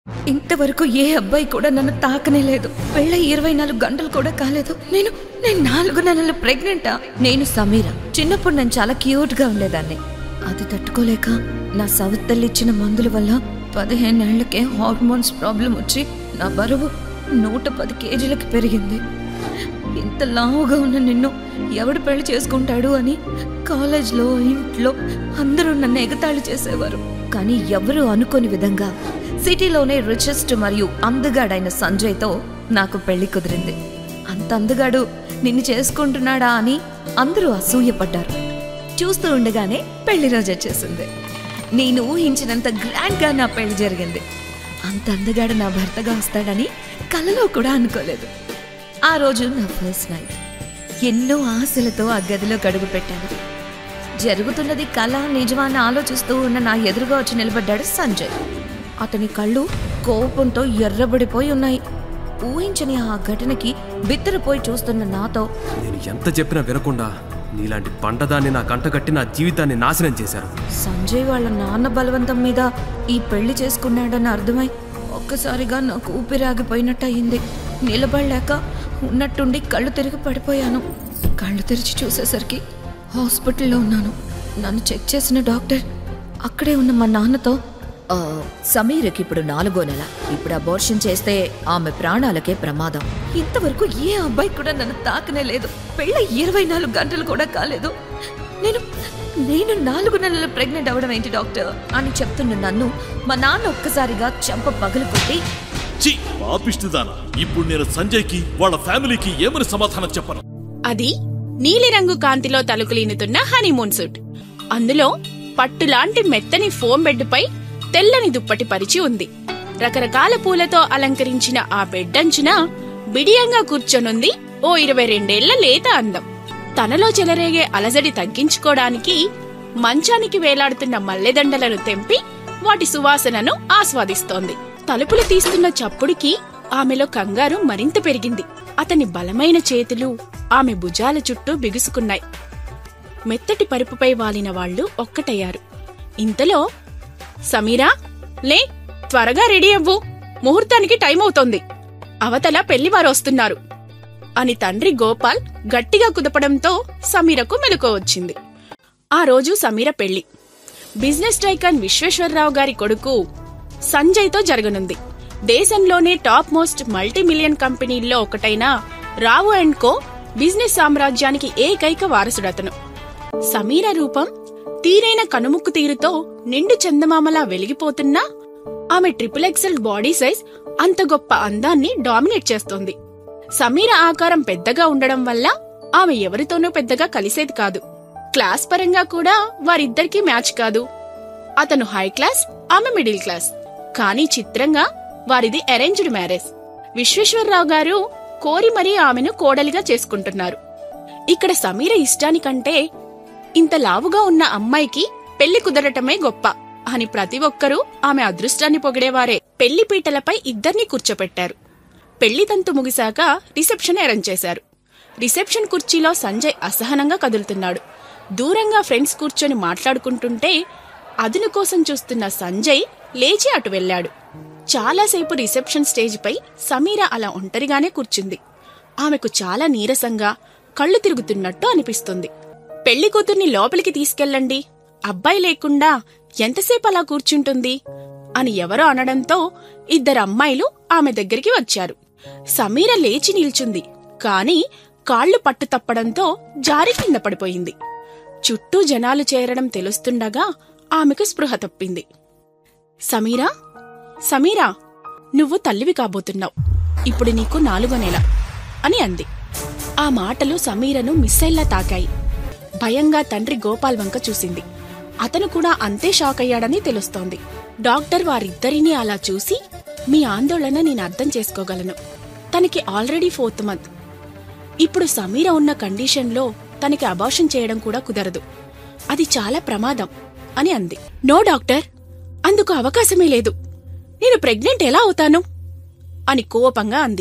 ఇంతవరకు ఏ అబ్బాయి కూడా నన్ను తాకనే లేదు పెళ్ళ ఇరవై నాలుగు గంటలు కూడా కాలేదు నేను నేను నాలుగు నెలల ప్రెగ్నెంటా నేను సమీర చిన్నప్పుడు నేను చాలా క్యూట్ గా ఉండేదాన్ని అది తట్టుకోలేక నా సౌత్ తల్లి ఇచ్చిన మందుల వల్ల పదిహేనేళ్లకే హార్మోన్స్ ప్రాబ్లం వచ్చి నా బరువు నూట పది కేజీలకి పెరిగింది ఇంత లావుగా ఉన్న నిన్ను ఎవడు పెళ్లి చేసుకుంటాడు అని కాలేజ్లో ఇంట్లో అందరూ నన్ను ఎగతాళి చేసేవారు కానీ ఎవరు అనుకోని విధంగా సిటీలోనే రిచెస్ట్ మరియు అందగాడైన సంజయ్తో నాకు పెళ్లి కుదిరింది అంత అందగాడు నిన్ను చేసుకుంటున్నాడా అని అందరూ అసూయపడ్డారు చూస్తూ ఉండగానే పెళ్లి రోజు వచ్చేసింది నేను ఊహించినంత గ్రాండ్గా నా పెళ్లి జరిగింది అంత అందగాడు నా భర్తగా వస్తాడని కలలో కూడా అనుకోలేదు ఆ రోజు నా ఫస్ట్ నైట్ ఎన్నో ఆశలతో ఆ గదిలో గడుగు పెట్టాను జరుగుతున్నది కళ నిజమా అని ఆలోచిస్తూ ఉన్న నా ఎదురుగా వచ్చి నిలబడ్డాడు సంజయ్ అతని కళ్ళు కోపంతో ఎర్రబడిపోయి ఉన్నాయి ఊహించని ఆ ఘటనకి బిత్తరపోయి చూస్తున్న నాతో నేను ఎంత చెప్పినా వినకుండా నీలాంటి పంటదాన్ని నా కంటగట్టి నా జీవితాన్ని నాశనం చేశారు సంజయ్ వాళ్ళ నాన్న బలవంతం మీద ఈ పెళ్లి చేసుకున్నాడని అర్థమై ఒక్కసారిగా నాకు ఊపిరాగిపోయినట్టు అయింది నిలబడలేక ఉన్నట్టుండి కళ్ళు తిరిగి పడిపోయాను కళ్ళు తెరిచి చూసేసరికి హాస్పిటల్లో ఉన్నాను నన్ను చెక్ చేసిన డాక్టర్ అక్కడే ఉన్న మా నాన్నతో ఆ, సమీరకి ఇప్పుడు నాలుగో నెల ఇప్పుడు అబోర్షన్ చేస్తే ఆమె ప్రాణాలకే ప్రమాదం ఇంతవరకు ఏ అబ్బాయి కూడా నన్ను తాకనే లేదు పెళ్ళ ఇరవై నాలుగు గంటలు కూడా కాలేదు నేను నేను నాలుగు నెలలు ప్రెగ్నెంట్ అవడం ఏంటి డాక్టర్ అని చెప్తున్న నన్ను మా నాన్న ఒక్కసారిగా చెంప పగలు కొట్టి చి పాపిష్టిదానా ఇప్పుడు నేను సంజయ్కి వాళ్ళ ఫ్యామిలీకి ఏమని సమాధానం చెప్పను అది నీలిరంగు కాంతిలో తలుకులీనుతున్న హనీమూన్ సూట్ అందులో పట్టులాంటి మెత్తని ఫోమ్ బెడ్పై తెల్లని దుప్పటి పరిచి ఉంది రకరకాల పూలతో అలంకరించిన ఆ బెడ్డంచున బిడియంగా కూర్చొనుంది ఓ ఇరవై రెండేళ్ల లేత అందం తనలో చెలరేగే అలజడి తగ్గించుకోవడానికి మంచానికి వేలాడుతున్న మల్లెదండలను తెంపి వాటి సువాసనను ఆస్వాదిస్తోంది తలుపులు తీస్తున్న చప్పుడికి ఆమెలో కంగారు మరింత పెరిగింది అతని బలమైన చేతులు ఆమె భుజాల చుట్టూ బిగుసుకున్నాయి మెత్తటి పరుపుపై వాలిన వాళ్ళు ఒక్కటయ్యారు ఇంతలో సమీరా లే త్వరగా రెడీ అవ్వు ముహూర్తానికి టైం అవుతోంది అవతల పెళ్లివారు వస్తున్నారు అని తండ్రి గోపాల్ గట్టిగా కుదపడంతో సమీరకు మెలకువ వచ్చింది ఆ రోజు సమీర పెళ్లి బిజినెస్ టైకాన్ విశ్వేశ్వరరావు గారి కొడుకు సంజయ్తో జరగనుంది దేశంలోనే టాప్ మోస్ట్ మల్టీ మిలియన్ కంపెనీల్లో ఒకటైన రావు అండ్ కో బిజినెస్ సామ్రాజ్యానికి ఏకైక వారసుడతను సమీర రూపం తీరైన కనుముక్కు తీరుతో నిండు చందమామలా వెలిగిపోతున్నా ఆమె ట్రిపుల్ ఎక్సెల్ బాడీ సైజ్ అంత గొప్ప అందాన్ని డామినేట్ చేస్తోంది సమీర ఆకారం పెద్దగా ఉండడం వల్ల ఆమె ఎవరితోనూ పెద్దగా కలిసేది కాదు క్లాస్ పరంగా కూడా వారిద్దరికీ మ్యాచ్ కాదు అతను హై క్లాస్ ఆమె మిడిల్ క్లాస్ కానీ చిత్రంగా వారిది అరేంజ్డ్ మ్యారేజ్ విశ్వేశ్వరరావు గారు కోరి మరీ ఆమెను కోడలిగా చేసుకుంటున్నారు ఇక్కడ సమీర ఇష్టానికంటే ఇంత లావుగా ఉన్న అమ్మాయికి పెళ్లి కుదరటమే గొప్ప అని ప్రతి ఒక్కరూ ఆమె అదృష్టాన్ని పొగిడేవారే పెళ్లి పీటలపై ఇద్దర్ని కూర్చోపెట్టారు పెళ్లి తంతు ముగిశాక రిసెప్షన్ అరేంజ్ చేశారు రిసెప్షన్ కుర్చీలో సంజయ్ అసహనంగా కదులుతున్నాడు దూరంగా ఫ్రెండ్స్ కూర్చొని మాట్లాడుకుంటుంటే అదును కోసం చూస్తున్న సంజయ్ లేచి అటు వెళ్ళాడు చాలాసేపు రిసెప్షన్ స్టేజ్పై సమీర అలా ఒంటరిగానే కూర్చుంది ఆమెకు చాలా నీరసంగా కళ్ళు తిరుగుతున్నట్టు అనిపిస్తుంది పెళ్లి కూతుర్ని లోపలికి తీసుకెళ్ళండి అబ్బాయి లేకుండా ఎంతసేపు అలా కూర్చుంటుంది అని ఎవరో అనడంతో ఇద్దరు అమ్మాయిలు ఆమె దగ్గరికి వచ్చారు సమీర లేచి నిల్చుంది కాని కాళ్లు పట్టు తప్పడంతో జారి కింద పడిపోయింది చుట్టూ జనాలు చేరడం తెలుస్తుండగా ఆమెకు స్పృహ తప్పింది సమీరా సమీరా నువ్వు తల్లివి కాబోతున్నావు ఇప్పుడు నీకు నాలుగో నెల అని అంది ఆ మాటలు సమీరను మిస్సైల్లా తాకాయి భయంగా తండ్రి గోపాల్ వంక చూసింది అతను కూడా అంతే షాక్ అయ్యాడని తెలుస్తోంది డాక్టర్ వారిద్దరినీ అలా చూసి మీ ఆందోళన నేను అర్థం చేసుకోగలను తనకి ఆల్రెడీ ఫోర్త్ మంత్ ఇప్పుడు సమీర ఉన్న కండిషన్లో తనకి అబార్షన్ చేయడం కూడా కుదరదు అది చాలా ప్రమాదం అని అంది నో డాక్టర్ అందుకు అవకాశమే లేదు నేను ప్రెగ్నెంట్ ఎలా అవుతాను అని కోపంగా అంది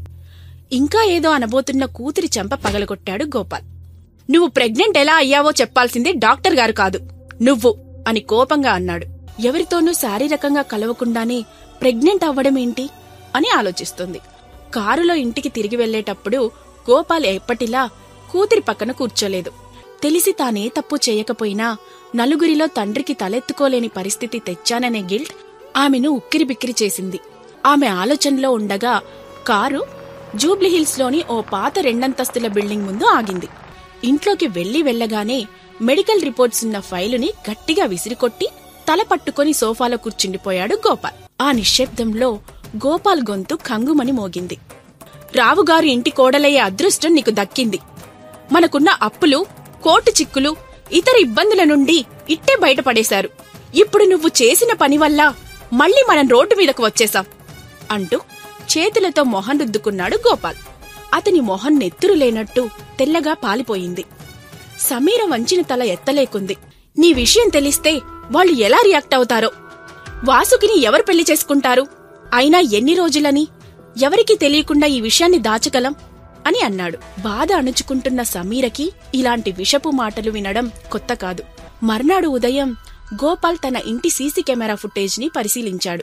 ఇంకా ఏదో అనబోతున్న కూతురి చెంప పగలగొట్టాడు గోపాల్ నువ్వు ప్రెగ్నెంట్ ఎలా అయ్యావో చెప్పాల్సింది డాక్టర్ గారు కాదు నువ్వు అని కోపంగా అన్నాడు ఎవరితోనూ శారీరకంగా కలవకుండానే ప్రెగ్నెంట్ అవ్వడం ఏంటి అని ఆలోచిస్తుంది కారులో ఇంటికి తిరిగి వెళ్లేటప్పుడు గోపాల్ ఎప్పటిలా కూతురి పక్కన కూర్చోలేదు తెలిసి తానే తప్పు చేయకపోయినా నలుగురిలో తండ్రికి తలెత్తుకోలేని పరిస్థితి తెచ్చాననే గిల్ట్ ఆమెను ఉక్కిరిబిక్కిరి చేసింది ఆమె ఆలోచనలో ఉండగా కారు జూబ్లీహిల్స్లోని ఓ పాత రెండంతస్తుల బిల్డింగ్ ముందు ఆగింది ఇంట్లోకి వెళ్లి వెళ్లగానే మెడికల్ రిపోర్ట్స్ ఉన్న ఫైలుని గట్టిగా విసిరికొట్టి తల పట్టుకొని సోఫాలో కూర్చుండిపోయాడు గోపాల్ ఆ నిశ్శబ్దంలో గోపాల్ గొంతు కంగుమని మోగింది రావుగారు ఇంటి కోడలయ్యే అదృష్టం నీకు దక్కింది మనకున్న అప్పులు కోర్టు చిక్కులు ఇతర ఇబ్బందుల నుండి ఇట్టే బయటపడేశారు ఇప్పుడు నువ్వు చేసిన పని వల్ల మళ్ళీ మనం రోడ్డు మీదకు వచ్చేశాం అంటూ చేతులతో మొహం రుద్దుకున్నాడు గోపాల్ అతని మొహం నెత్తురు లేనట్టు తెల్లగా పాలిపోయింది సమీర వంచిన తల ఎత్తలేకుంది నీ విషయం తెలిస్తే వాళ్ళు ఎలా రియాక్ట్ అవుతారో వాసుకిని ఎవరు పెళ్లి చేసుకుంటారు అయినా ఎన్ని రోజులని ఎవరికీ తెలియకుండా ఈ విషయాన్ని దాచగలం అని అన్నాడు బాధ అణుచుకుంటున్న సమీరకి ఇలాంటి విషపు మాటలు వినడం కొత్త కాదు మర్నాడు ఉదయం గోపాల్ తన ఇంటి సీసీ కెమెరా ఫుటేజ్ని పరిశీలించాడు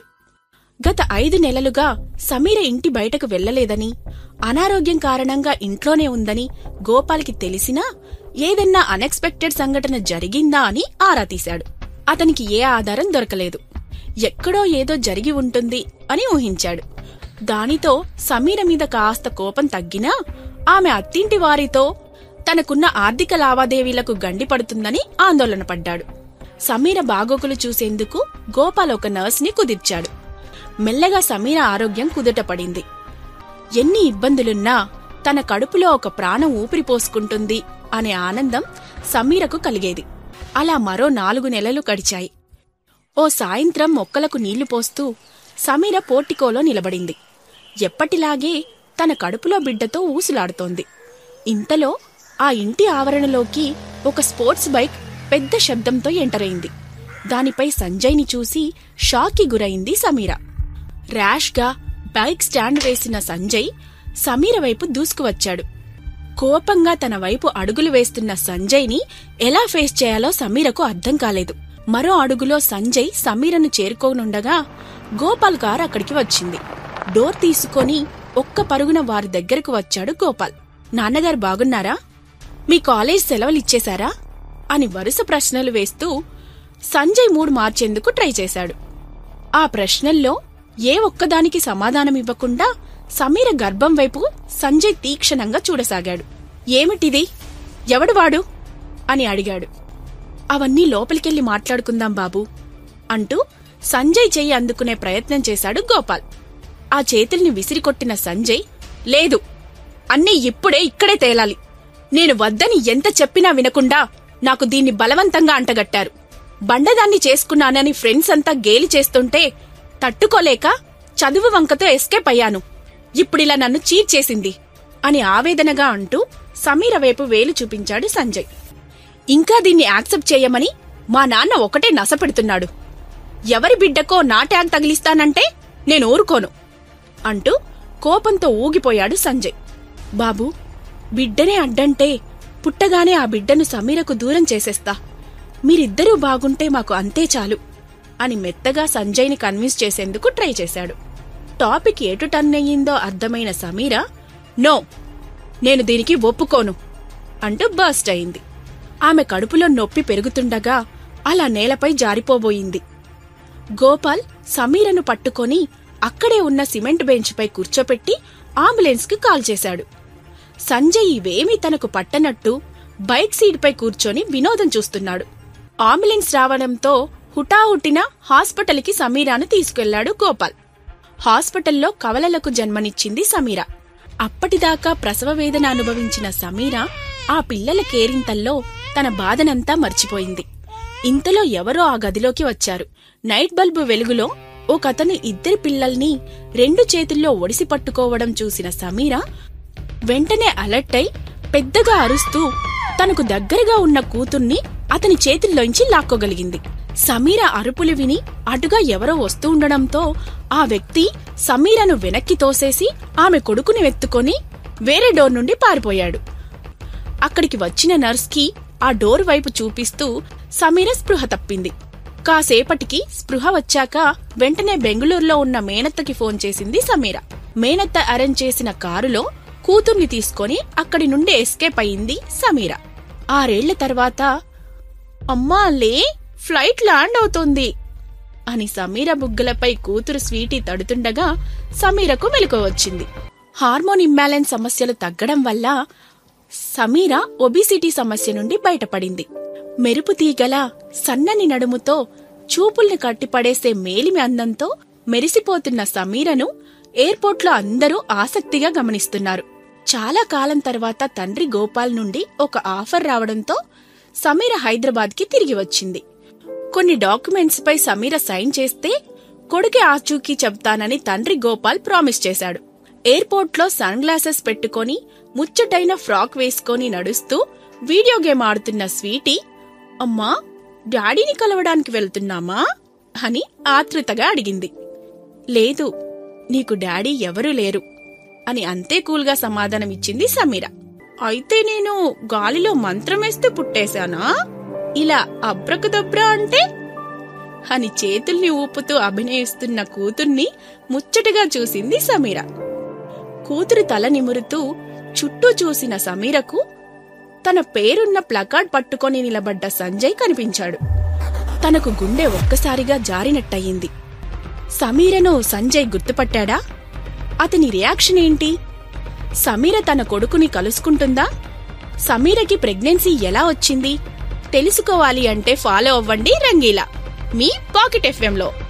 గత ఐదు నెలలుగా సమీర ఇంటి బయటకు వెళ్లలేదని అనారోగ్యం కారణంగా ఇంట్లోనే ఉందని గోపాల్కి తెలిసినా ఏదన్నా అన్ఎక్స్పెక్టెడ్ సంఘటన జరిగిందా అని ఆరా తీశాడు అతనికి ఏ ఆధారం దొరకలేదు ఎక్కడో ఏదో జరిగి ఉంటుంది అని ఊహించాడు దానితో సమీర మీద కాస్త కోపం తగ్గినా ఆమె అత్తింటి వారితో తనకున్న ఆర్థిక లావాదేవీలకు గండిపడుతుందని ఆందోళన పడ్డాడు సమీర బాగోగులు చూసేందుకు గోపాల్ ఒక నర్స్ని కుదిర్చాడు మెల్లగా సమీర ఆరోగ్యం కుదుటపడింది ఎన్ని ఇబ్బందులున్నా తన కడుపులో ఒక ప్రాణం ఊపిరి పోసుకుంటుంది అనే ఆనందం సమీరకు కలిగేది అలా మరో నాలుగు నెలలు గడిచాయి ఓ సాయంత్రం మొక్కలకు నీళ్లు పోస్తూ సమీర పోర్టికోలో నిలబడింది ఎప్పటిలాగే తన కడుపులో బిడ్డతో ఊసులాడుతోంది ఇంతలో ఆ ఇంటి ఆవరణలోకి ఒక స్పోర్ట్స్ బైక్ పెద్ద శబ్దంతో ఎంటరైంది దానిపై సంజయ్ని చూసి షాక్కి గురైంది సమీర ర్యాష్గా బైక్ స్టాండ్ వేసిన సంజయ్ సమీర వైపు దూసుకువచ్చాడు కోపంగా తన వైపు అడుగులు వేస్తున్న సంజయ్ని ఎలా ఫేస్ చేయాలో సమీరకు అర్థం కాలేదు మరో అడుగులో సంజయ్ సమీరను చేరుకోనుండగా గోపాల్ కారు అక్కడికి వచ్చింది డోర్ తీసుకొని ఒక్క పరుగున వారి దగ్గరకు వచ్చాడు గోపాల్ నాన్నగారు బాగున్నారా మీ కాలేజ్ సెలవులిచ్చేశారా అని వరుస ప్రశ్నలు వేస్తూ సంజయ్ మూడ్ మార్చేందుకు ట్రై చేశాడు ఆ ప్రశ్నల్లో ఏ ఒక్కదానికి సమాధానమివ్వకుండా సమీర గర్భం వైపు సంజయ్ తీక్షణంగా చూడసాగాడు ఏమిటిది ఎవడు వాడు అని అడిగాడు అవన్నీ లోపలికెళ్ళి మాట్లాడుకుందాం బాబూ అంటూ సంజయ్ చెయ్యి అందుకునే ప్రయత్నం చేశాడు గోపాల్ ఆ చేతుల్ని విసిరికొట్టిన సంజయ్ లేదు అన్నీ ఇప్పుడే ఇక్కడే తేలాలి నేను వద్దని ఎంత చెప్పినా వినకుండా నాకు దీన్ని బలవంతంగా అంటగట్టారు బండదాన్ని చేసుకున్నానని ఫ్రెండ్స్ అంతా గేలి చేస్తుంటే తట్టుకోలేక చదువు వంకతో ఎస్కేప్ అయ్యాను ఇప్పుడిలా నన్ను చీట్ చేసింది అని ఆవేదనగా అంటూ సమీర వైపు వేలు చూపించాడు సంజయ్ ఇంకా దీన్ని యాక్సెప్ట్ చేయమని మా నాన్న ఒకటే నసపెడుతున్నాడు ఎవరి బిడ్డకో నా ట్యాగ్ తగిలిస్తానంటే నేను ఊరుకోను అంటూ కోపంతో ఊగిపోయాడు సంజయ్ బాబూ బిడ్డనే అడ్డంటే పుట్టగానే ఆ బిడ్డను సమీరకు దూరం చేసేస్తా మీరిద్దరూ బాగుంటే మాకు అంతే చాలు అని మెత్తగా సంజయ్ని కన్విన్స్ చేసేందుకు ట్రై చేశాడు టాపిక్ ఎటు టర్న్ అయ్యిందో అర్థమైన సమీర నో నేను దీనికి ఒప్పుకోను అంటూ బర్స్ట్ అయింది ఆమె కడుపులో నొప్పి పెరుగుతుండగా అలా నేలపై జారిపోబోయింది గోపాల్ సమీరను పట్టుకొని అక్కడే ఉన్న సిమెంట్ బెంచ్పై కూర్చోపెట్టి అంబులెన్స్కి కాల్ చేశాడు సంజయ్ ఇవేమీ తనకు పట్టనట్టు బైక్ సీట్పై కూర్చొని వినోదం చూస్తున్నాడు అంబులెన్స్ రావడంతో హుటాహుటిన హాస్పిటల్కి సమీరాను తీసుకెళ్లాడు గోపాల్ హాస్పిటల్లో కవలలకు జన్మనిచ్చింది సమీర అప్పటిదాకా ప్రసవ వేదన అనుభవించిన సమీర ఆ పిల్లల కేరింతల్లో తన బాధనంతా మర్చిపోయింది ఇంతలో ఎవరో ఆ గదిలోకి వచ్చారు నైట్ బల్బు వెలుగులో ఒకతను ఇద్దరి పిల్లల్ని రెండు చేతుల్లో ఒడిసి పట్టుకోవడం చూసిన సమీర వెంటనే అలర్ట్ అయి పెద్దగా అరుస్తూ తనకు దగ్గరగా ఉన్న కూతుర్ని అతని చేతుల్లోంచి లాక్కోగలిగింది సమీర అరుపులు విని అటుగా ఎవరో వస్తూ ఉండడంతో ఆ వ్యక్తి సమీరను వెనక్కి తోసేసి ఆమె కొడుకుని వెత్తుకొని వేరే డోర్ నుండి పారిపోయాడు అక్కడికి వచ్చిన నర్స్కి ఆ డోర్ వైపు చూపిస్తూ సమీర స్పృహ తప్పింది కాసేపటికి స్పృహ వచ్చాక వెంటనే బెంగళూరులో ఉన్న మేనత్తకి ఫోన్ చేసింది సమీర మేనత్త అరేంజ్ చేసిన కారులో కూతుర్ని తీసుకొని అక్కడి నుండి ఎస్కేప్ అయింది సమీర ఆరేళ్ల తర్వాత అమ్మా లే ఫ్లైట్ ల్యాండ్ అవుతోంది అని సమీర బుగ్గలపై కూతురు స్వీటీ తడుతుండగా సమీరకు మెలకువ వచ్చింది హార్మోన్ ఇంబ్యాలెన్స్ సమస్యలు తగ్గడం వల్ల సమీర ఒబిసిటీ సమస్య నుండి బయటపడింది మెరుపు తీగల సన్నని నడుముతో చూపుల్ని కట్టిపడేసే మేలిమి అందంతో మెరిసిపోతున్న సమీరను ఎయిర్పోర్ట్లో అందరూ ఆసక్తిగా గమనిస్తున్నారు చాలా కాలం తర్వాత తండ్రి గోపాల్ నుండి ఒక ఆఫర్ రావడంతో సమీర హైదరాబాద్కి తిరిగి వచ్చింది కొన్ని డాక్యుమెంట్స్ పై సమీర సైన్ చేస్తే కొడుకి ఆచూకీ చెప్తానని తండ్రి గోపాల్ ప్రామిస్ చేశాడు ఎయిర్పోర్ట్లో సన్ గ్లాసెస్ పెట్టుకొని ముచ్చటైన ఫ్రాక్ వేసుకొని నడుస్తూ వీడియో గేమ్ ఆడుతున్న స్వీటీ అమ్మా డాడీని కలవడానికి వెళ్తున్నామా అని ఆతృతగా అడిగింది లేదు నీకు డాడీ ఎవరూ లేరు అని అంతే కూల్గా సమాధానమిచ్చింది సమీర అయితే నేను గాలిలో మంత్రమేస్తే పుట్టేశానా ఇలా అబ్రకదబ్రా అంటే అని చేతుల్ని ఊపుతూ అభినయిస్తున్న కూతుర్ని ముచ్చటగా చూసింది సమీర కూతురు తల నిమురుతూ చుట్టూ చూసిన సమీరకు తన పేరున్న ప్లకార్డ్ పట్టుకొని నిలబడ్డ సంజయ్ కనిపించాడు తనకు గుండె ఒక్కసారిగా జారినట్టయింది సమీరను సంజయ్ గుర్తుపట్టాడా అతని రియాక్షన్ ఏంటి సమీర తన కొడుకుని కలుసుకుంటుందా సమీరకి ప్రెగ్నెన్సీ ఎలా వచ్చింది తెలుసుకోవాలి అంటే ఫాలో అవ్వండి రంగీలా మీ పాకెట్ ఎఫ్ఎంలో